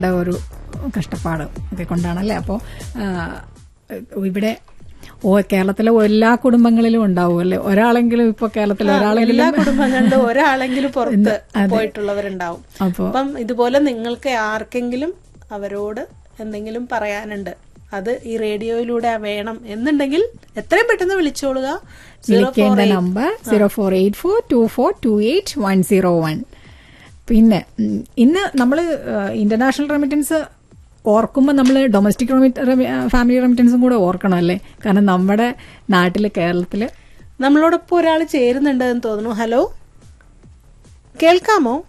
ഒരു കഷ്ടപ്പാട് ഒക്കെ കൊണ്ടാണല്ലേ അപ്പോൾ ഇവിടെ ഓ കേരളത്തിലെ എല്ലാ കുടുംബങ്ങളിലും ഉണ്ടാവും അല്ലേ ഒരാളെങ്കിലും ഇപ്പൊ കേരളത്തിൽ എല്ലാ ഒരാളെങ്കിലും കുടുംബങ്ങളിലും ഒരാളെങ്കിലും പുറത്ത് അതെ. പോയിട്ടുള്ളവരുണ്ടാവും അപ്പോ അപ്പം ഇതുപോലെ നിങ്ങൾക്ക് ആർക്കെങ്കിലും അവരോട് എന്തെങ്കിലും പറയാനുണ്ട് അത് ഈ റേഡിയോയിലൂടെ വേണം എന്നുണ്ടെങ്കിൽ എത്രയും പെട്ടെന്ന് വിളിച്ചോളുക സീറോ വിളിക്കേണ്ട number zero four eight four two four two eight one zero one പിന്നെ ഉം, ഇന്ന് നമ്മൾ ഇന്റർനാഷണൽ റെമിറ്റൻസ് ഓർക്കുമ്പോൾ നമ്മൾ ഡൊമസ്റ്റിക് ഫാമിലി റെമിറ്റൻസും കൂടെ ഓർക്കണം അല്ലേ കാരണം നമ്മുടെ നാട്ടിൽ കേരളത്തിൽ നമ്മളോടൊപ്പം ഒരാൾ ചേരുന്നുണ്ട് എന്ന് തോന്നുന്നു ഹലോ കേൾക്കാമോ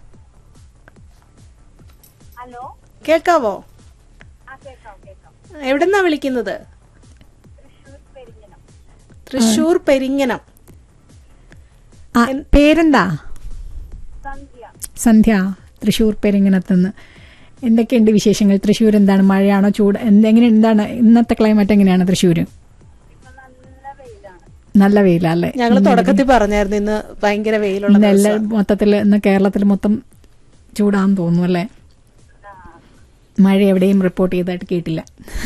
ഹലോ കേൾക്കാവോ ആ കേൾക്കാം കേൾക്കാം എവിടെന്നാ വിളിക്കുന്നത് തൃശ്ശൂർ പെരിഞ്ഞനം തൃശൂർ പെരിങ്ങനം പേരെന്താ സന്ധ്യ സന്ധ്യ തൃശ്ശൂർ പെരിങ്ങനത്തുനിന്ന് എന്തൊക്കെയുണ്ട് വിശേഷങ്ങൾ തൃശ്ശൂർ എന്താണ് മഴയാണോ ചൂട് എന്ത് എങ്ങനെ എന്താണ് ഇന്നത്തെ ക്ലൈമറ്റ് എങ്ങനെയാണ് തൃശ്ശൂർ ഇപ്പൊ നല്ല വെയിലാണ് നല്ല വെയിലല്ലേ ഞങ്ങൾ തുടക്കത്തിൽ പറഞ്ഞായിരുന്നു ഇന്ന് ഭയങ്കര വെയിലുള്ള ഇന്ന് എല്ലാ ദിവസം. മൊത്തത്തിൽ ഇന്ന് കേരളത്തിൽ മൊത്തം ചൂടാന്ന് തോന്നുന്നു അല്ലേ മഴ എവിടെയും റിപ്പോർട്ട് ചെയ്തതായിട്ട് കേട്ടില്ല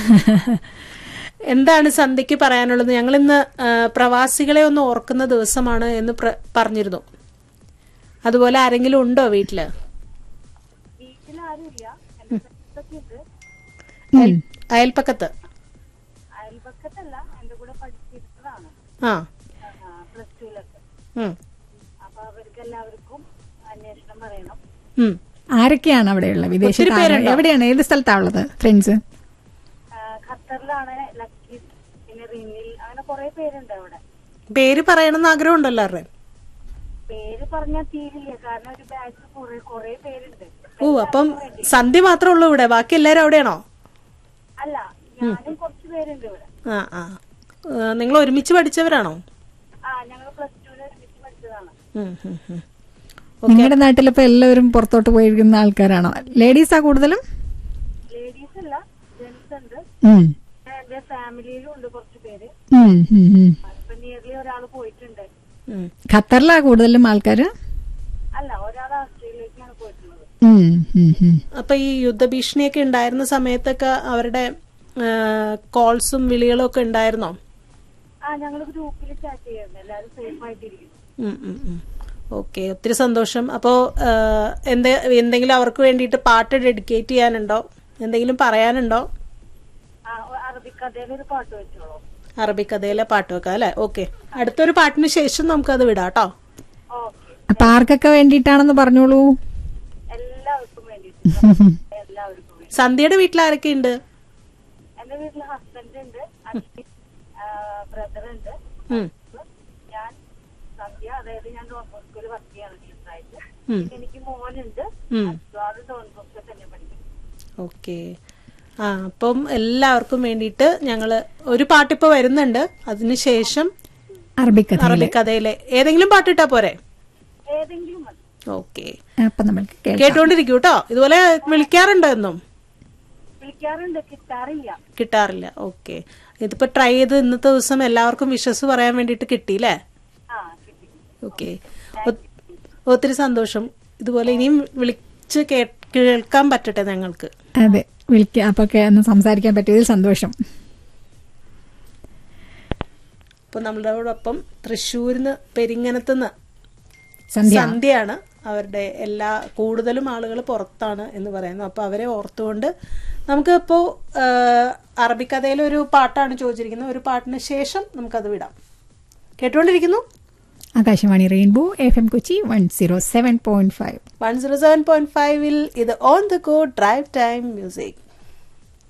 എന്താണ് സന്ധ്യക്ക് പറയാനുള്ളത് ഞങ്ങൾ ഇന്ന് പ്രവാസികളെ ഒന്ന് ഓർക്കുന്ന ദിവസമാണ് എന്ന് പ്ര- പറഞ്ഞിരുന്നു അതുപോലെ ആരെങ്കിലും ഉണ്ടോ വീട്ടില് വീട്ടിലാരുമില്ല എന്റെ ഫ്രണ്ട്സൊക്കെ ഉണ്ട് അയൽ- അയൽപ്പക്കത്ത് അയൽപക്കത്തല്ല എന്റെ കൂടെ പഠിച്ചിരുന്നതാണ് ആ പ്ലസ് ടുവിലൊക്കെ ഉം, അപ്പൊ അവർക്ക് എല്ലാവർക്കും അന്വേഷണം പറയണം ഉം. ആരൊക്കെയാണ് അവിടെയുള്ള വിദേശത്ത് ഒത്തിരി ആരാ- പേരുണ്ടോ? എവിടെയാണ് ഏത് സ്ഥലത്താണ് ഉള്ളത് ഫ്രണ്ട്സ് ആ, ഖത്തറിലാണ് ലക്കി പിന്നെ റിനിൽ അങ്ങനെ കുറെ പേരുണ്ട് അവിടെ പേര് പറയണമെന്ന് ആഗ്രഹമുണ്ടോ എല്ലാവരുടെയും പേര് പറഞ്ഞാൽ തീരില്ല കാരണം ഒരു ബാച്ച് കുറെ കുറെ പേരുണ്ട് ഓ അപ്പം സന്ധ്യ മാത്രമേ ഉള്ളൂ ഇവിടെ ബാക്കി എല്ലാവരും അവിടെയാണോ അല്ല ഞാനും കുറച്ച് പേരുണ്ട് ഇവിടെ ആ ആ നിങ്ങൾ ഒരുമിച്ച് പഠിച്ചവരാണോ ആ ഞങ്ങൾ പ്ലസ് ടുവിൽ ഒരുമിച്ച് പഠിച്ചതാണ് ഉം, ഉം, ഉം. നിങ്ങളുടെ നാട്ടിലിപ്പോ എല്ലാവരും പുറത്തോട്ട് പോയിരിക്കുന്ന ആൾക്കാരാണോ ലേഡീസാ കൂടുതലും ലേഡീസ് അല്ല ജെന്റ്സ് ഉണ്ട് ഉം. എന്റെ ഫാമിലിയിലും ഉണ്ട് കുറച്ച് പേര് ഉം, ഉം, ഉം. ഇപ്പൊ നിയർലി ഒരാൾ പോയിട്ടുണ്ട് ഉം. ഖത്തറിലാ കൂടുതലും ആൾക്കാര് അല്ല ഒരാൾ ഓസ്ട്രേലിയയിലേക്കാണ് പോയിട്ടുള്ളത് ഉം, ഉം, ഉം. അപ്പൊ ഈ യുദ്ധഭീഷണിയൊക്കെ ഉണ്ടായിരുന്ന സമയത്തൊക്കെ അവരുടെ കോൾസും വിളികളും ഒക്കെ ഉണ്ടായിരുന്നോ ആ ഞങ്ങൾ ഗ്രൂപ്പിൽ ചാറ്റ് ചെയ്യുന്നു എല്ലാവരും സേഫ് ആയിട്ടിരിക്കുന്നു ഓക്കെ ഒത്തിരി സന്തോഷം അപ്പോ എന്ത് എന്തെങ്കിലും അവർക്ക് വേണ്ടിയിട്ട് പാട്ട് ഡെഡിക്കേറ്റ് ചെയ്യാനുണ്ടോ എന്തെങ്കിലും പറയാനുണ്ടോ ആ ഒ- അറബിക്കഥയിൽ ഒരു പാട്ട് വെച്ചോളൂ അറബിക്കഥയിലെ പാട്ട് വെക്കാം അല്ലെ ഓക്കെ അടുത്തൊരു പാട്ടിന് ശേഷം നമുക്കത് വിടാം കേട്ടോ ഓക്കെ അപ്പൊ ആർക്കൊക്കെ വേണ്ടിയിട്ടാണെന്ന് പറഞ്ഞോളൂ എല്ലാവർക്കും വേണ്ടിയിട്ട് എല്ലാവർക്കും വേണ്ടി സന്ധ്യയുടെ വീട്ടിൽ ആരൊക്കെ ഉണ്ട് എന്റെ വീട്ടിൽ ഹസ്ബൻഡ് ഉണ്ട് അച്ഛൻ ബ്രദർ ഉണ്ട് ഉം, ഞാൻ സന്ധ്യ അതായത് ഞാൻ ഡോൺ ബോസ്കോയിൽ വർക്ക് ചെയ്യാണ് ടീച്ചറായിട്ട് ഉം, എനിക്ക് മോനുണ്ട് ഉം. അത് ഡോൺ ബോസ്കോ തന്നെ പഠിക്കും ഓക്കെ ആ അപ്പം എല്ലാവർക്കും വേണ്ടിയിട്ട് ഞങ്ങള് ഒരു പാട്ടിപ്പോ വരുന്നുണ്ട് അതിനുശേഷം അറബിക്കഥയില് അറബിക്കഥയിലെ ഏതെങ്കിലും പാട്ടിട്ടാ പോരെ ഏതെങ്കിലും മതി ഓക്കെ അപ്പൊ നമ്മൾക്ക് കേൾക്കാം കേട്ടോണ്ടിരിക്കൂ കേട്ടോ ഇതുപോലെ വിളിക്കാറുണ്ടോ എന്നും വിളിക്കാറുണ്ട് കിട്ടാറില്ല കിട്ടാറില്ല ഓക്കെ ഇതിപ്പോ ട്രൈ ചെയ്ത് ഇന്നത്തെ ദിവസം എല്ലാവർക്കും വിശ്വസ് പറയാൻ വേണ്ടിയിട്ട് കിട്ടിയില്ലേ ആ കിട്ടി ഓക്കെ ഒത്തിരി സന്തോഷം ഇതുപോലെ ഇനിയും വിളിച്ച് കേ- കേൾക്കാൻ പറ്റട്ടെ ഞങ്ങൾക്ക് അതെ വിളിക്ക അപ്പൊ ഒക്കെ ഒന്ന് സംസാരിക്കാൻ പറ്റിയതിൽ സന്തോഷം അപ്പൊ നമ്മളോടൊപ്പം തൃശ്ശൂരിന്ന് പെരിങ്ങനത്തുനിന്ന് സന്ധ്യ സന്ധ്യയാണ് അവരുടെ എല്ലാ കൂടുതലും ആളുകൾ പുറത്താണ് എന്ന് പറയുന്നു അപ്പൊ അവരെ ഓർത്തുകൊണ്ട് നമുക്ക് ഇപ്പോ അറബിക്കഥയിലെ ഒരു പാട്ടാണ് ചോദിച്ചിരിക്കുന്നത് ഒരു പാട്ടിന് ശേഷം നമുക്കത് വിടാം കേട്ടുകൊണ്ടിരിക്കുന്നു Akashvani rainbow F M Kochi one zero seven point five one zero seven point ഫൈവിൽ ഇത് on the go drive time music